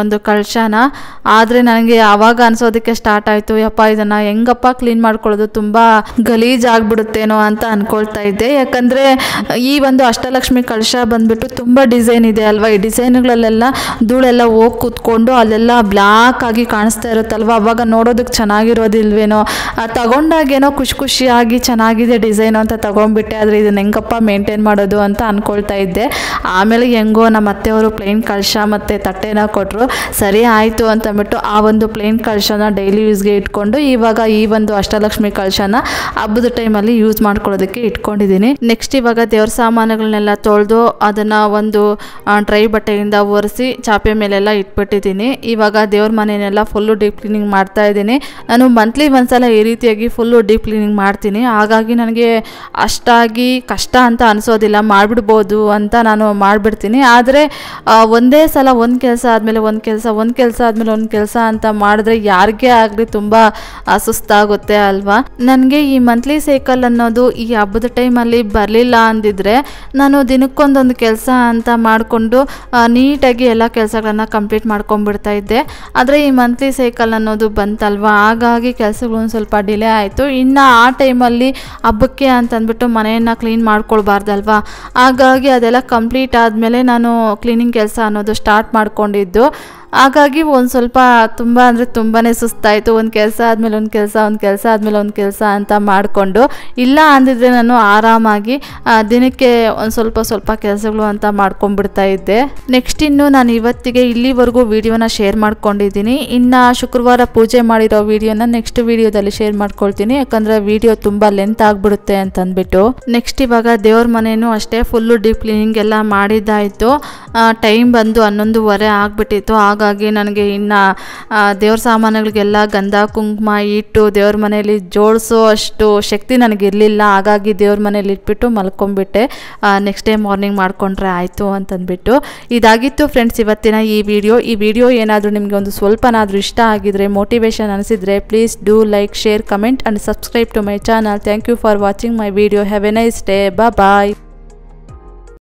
ಕಳಶನ ಆದರೆ ನನಗೆ ಆವಾಗ ಅನ್ಸೋದಕ್ಕೆ ಸ್ಟಾರ್ಟ್ ಆಯಿತು ಯಪ್ಪ ಇದನ್ನು ಹೆಂಗಪ್ಪ ಕ್ಲೀನ್ ಮಾಡ್ಕೊಳ್ಳೋದು ತುಂಬ ಗಲೀಜಾಗ್ಬಿಡುತ್ತೇನೋ ಅಂತ ಅನ್ಕೊಳ್ತಾ ಇದ್ದೆ ಯಾಕಂದರೆ ಈ ಒಂದು ಅಷ್ಟಲಕ್ಷ್ಮಿ ಕಳಶ ಬಂದ್ಬಿಟ್ಟು ತುಂಬ ಡಿಸೈನ್ ಇದೆ ಅಲ್ವಾ ಈ ಡಿಸೈನ್ಗಳಲ್ಲೆಲ್ಲ ಧೂಳೆಲ್ಲ ಹೋಗಿ ಕೂತ್ಕೊಂಡು ಅಲ್ಲೆಲ್ಲ ಬ್ಲ್ಯಾಕ್ ಆಗಿ ಕಾಣಿಸ್ತಾ ಇರುತ್ತಲ್ವ ಅವಾಗ ನೋಡೋದಕ್ಕೆ ಚೆನ್ನಾಗಿರೋದಿಲ್ವೇನೋ ಆ, ತಗೊಂಡಾಗೇನೋ ಖುಷಿ ಖುಷಿಯಾಗಿ ಚೆನ್ನಾಗಿದೆ ಡಿಸೈನು ಅಂತ ತಗೊಂಡ್ಬಿಟ್ಟೆ ಆದರೆ ಇದನ್ನ ಹೆಂಗಪ್ಪ ಮೇಂಟೈನ್ ಮಾಡೋದು ಅಂತ ಅನ್ಕೊಳ್ತಾ ಇದ್ದೆ ಆಮೇಲೆ ಹೆಂಗೋ ನಮ್ಮ ಅತ್ತೆಯವರು ಪ್ಲೇನ್ ಕಳಶ ಮತ್ತು ತಟ್ಟೆನ ಕೊಟ್ಟರು ಸರಿ ಆಯಿತು ಅಂತಂದ್ಬಿಟ್ಟು ಆ ಒಂದು ಪ್ಲೇನ್ ಕಳಶನ ಡೈಲಿ ಯೂಸ್ಗೆ ಇಟ್ಕೊಂಡು ಇವಾಗ ಈ ಒಂದು ಅಷ್ಟಲಕ್ಷ್ಮಿ ಕಳಶನ ಹಬ್ಬದ ಟೈಮಲ್ಲಿ ಯೂಸ್ ಮಾಡ್ಕೊಳ್ಳೋದಕ್ಕೆ ಇಟ್ಕೊಂಡಿದ್ದೀನಿ ನೆಕ್ಸ್ಟ್ ಇವಾಗ ದೇವ್ರ ಸಾಮಾನುಗಳನ್ನೆಲ್ಲ ತೊಳೆದು ಅದನ್ನು ಒಂದು ಡ್ರೈ ಬಟ್ಟೆಯಿಂದ ಒರೆಸಿ ಚಾಪೆ ಮೇಲೆಲ್ಲ ಇಟ್ಬಿಟ್ಟಿದ್ದೀನಿ ಇವಾಗ ದೇವ್ರ ಮನೆಯನ್ನೆಲ್ಲ ಫುಲ್ಲು ಡೀಪ್ ಕ್ಲೀನಿಂಗ್ ಮಾಡ್ತಾ ಇದ್ದೀನಿ ನಾನು ಮಂತ್ಲಿ ಒಂದ್ಸಲ ಈ ರೀತಿಯಾಗಿ ಫುಲ್ಲು ಡೀಪ್ ಕ್ಲೀನಿಂಗ್ ಮಾಡ್ತೀನಿ ಹಾಗಾಗಿ ನನಗೆ ಅಷ್ಟಾಗಿ ಕಷ್ಟ ಅಂತ ಅನಿಸೋದಿಲ್ಲ ಮಾಡಿಬಿಡ್ಬೋದು ಅಂತ ನಾನು ಮಾಡಿಬಿಡ್ತೀನಿ ಆದರೆ ಒಂದೇ ಸಲ ಒಂದು ಕೆಲಸ ಆದಮೇಲೆ ಒಂದು ಕೆಲಸ ಒಂದು ಕೆಲಸ ಆದಮೇಲೆ ಒಂದು ಕೆಲಸ ಅಂತ ಮಾಡಿದ್ರೆ ಯಾರಿಗೇ ಆಗಲಿ ತುಂಬ ಆ, ಸುಸ್ತಾಗುತ್ತೆ ಅಲ್ವಾ ನನಗೆ ಈ ಮಂತ್ಲಿ ಸೈಕಲ್ ಅನ್ನೋದು ಈ ಹಬ್ಬದ ಟೈಮಲ್ಲಿ ಬರಲಿಲ್ಲ ಅಂದಿದ್ರೆ ನಾನು ದಿನಕ್ಕೊಂದೊಂದು ಕೆಲಸ ಅಂತ ಮಾಡಿಕೊಂಡು ನೀಟಾಗಿ ಎಲ್ಲ ಕೆಲಸಗಳನ್ನ ಕಂಪ್ಲೀಟ್ ಮಾಡ್ಕೊಂಡ್ಬಿಡ್ತಾ ಇದ್ದೆ ಆದರೆ ಈ ಮಂತ್ಲಿ ಸೈಕಲ್ ಅನ್ನೋದು ಬಂತಲ್ವಾ ಹಾಗಾಗಿ ಕೆಲಸಗಳು ಒಂದು ಸ್ವಲ್ಪ ಡಿಲೇ ಆಯಿತು ಇನ್ನು ಆ ಟೈಮಲ್ಲಿ ಹಬ್ಬಕ್ಕೆ ಅಂತಂದ್ಬಿಟ್ಟು ಮನೆಯನ್ನು ಕ್ಲೀನ್ ಮಾಡ್ಕೊಳ್ಬಾರ್ದಲ್ವಾ ಹಾಗಾಗಿ ಅದೆಲ್ಲ ಕಂಪ್ಲೀಟ್ ಆದಮೇಲೆ ನಾನು ಕ್ಲೀನಿಂಗ್ ಕೆಲಸ ಅನ್ನೋದು ಸ್ಟಾರ್ಟ್ ಮಾಡ್ಕೊಂಡಿದ್ದು ಹಾಗಾಗಿ ಒಂದು ಸ್ವಲ್ಪ ತುಂಬ ಅಂದರೆ ತುಂಬಾ ಸುಸ್ತಾಯಿತು ಒಂದು ಕೆಲಸ ಆದಮೇಲೆ ಒಂದು ಕೆಲಸ ಒಂದು ಕೆಲಸ ಆದಮೇಲೆ ಒಂದು ಕೆಲಸ ಅಂತ ಮಾಡಿಕೊಂಡು ಇಲ್ಲ ಅಂದಿದ್ರೆ ನಾನು ಆರಾಮಾಗಿ ಆ, ದಿನಕ್ಕೆ ಒಂದು ಸ್ವಲ್ಪ ಸ್ವಲ್ಪ ಕೆಲಸಗಳು ಅಂತ ಮಾಡ್ಕೊಂಡ್ಬಿಡ್ತಾ ಇದ್ದೆ ನೆಕ್ಸ್ಟ್ ಇನ್ನು ನಾನು ಇವತ್ತಿಗೆ ಇಲ್ಲಿವರೆಗೂ ವಿಡಿಯೋನ ಶೇರ್ ಮಾಡ್ಕೊಂಡಿದ್ದೀನಿ ಇನ್ನು ಶುಕ್ರವಾರ ಪೂಜೆ ಮಾಡಿರೋ ವಿಡಿಯೋನ ನೆಕ್ಸ್ಟ್ ವಿಡಿಯೋದಲ್ಲಿ ಶೇರ್ ಮಾಡ್ಕೊಳ್ತೀನಿ ಯಾಕಂದರೆ ವಿಡಿಯೋ ತುಂಬ ಲೆಂತ್ ಆಗಿಬಿಡುತ್ತೆ ಅಂತಂದ್ಬಿಟ್ಟು ನೆಕ್ಸ್ಟ್ ಇವಾಗ ದೇವ್ರ ಮನೇನೂ ಅಷ್ಟೇ ಫುಲ್ಲು ಡೀಪ್ ಕ್ಲೀನಿಂಗ್ ಎಲ್ಲ ಮಾಡಿದ್ದಾಯಿತು ಟೈಮ್ ಬಂದು ಹನ್ನೊಂದುವರೆ ಆಗಿಬಿಟ್ಟಿತ್ತು ಹಾಗಾಗಿ ನನಗೆ ಇನ್ನು ದೇವ್ರ ಸಾಮಾನುಗಳಿಗೆಲ್ಲ ಗಂಧ ಕುಂಕುಮ ಇಟ್ಟು ದೇವ್ರ ಮನೆಯಲ್ಲಿ ಜೋಡಿಸೋ ಅಷ್ಟು ಶಕ್ತಿ ನನಗಿರಲಿಲ್ಲ ಹಾಗಾಗಿ ದೇವ್ರ ಮನೇಲಿ ಇಟ್ಬಿಟ್ಟು ಮಲ್ಕೊಂಡ್ಬಿಟ್ಟೆ ನೆಕ್ಸ್ಟ್ ಡೇ ಮಾರ್ನಿಂಗ್ ಮಾಡಿಕೊಂಡ್ರೆ ಆಯಿತು ಅಂತಂದ್ಬಿಟ್ಟು ಇದಾಗಿತ್ತು ಫ್ರೆಂಡ್ಸ್ ಇವತ್ತಿನ ಈ ವಿಡಿಯೋ ಈ ವಿಡಿಯೋ ಏನಾದರೂ ನಿಮಗೆ ಒಂದು ಸ್ವಲ್ಪನಾದರೂ ಇಷ್ಟ ಆಗಿದ್ರೆ ಮೋಟಿವೇಶನ್ ಅನಿಸಿದರೆ please do like share comment and subscribe to my channel thank you for watching my video have a nice day bye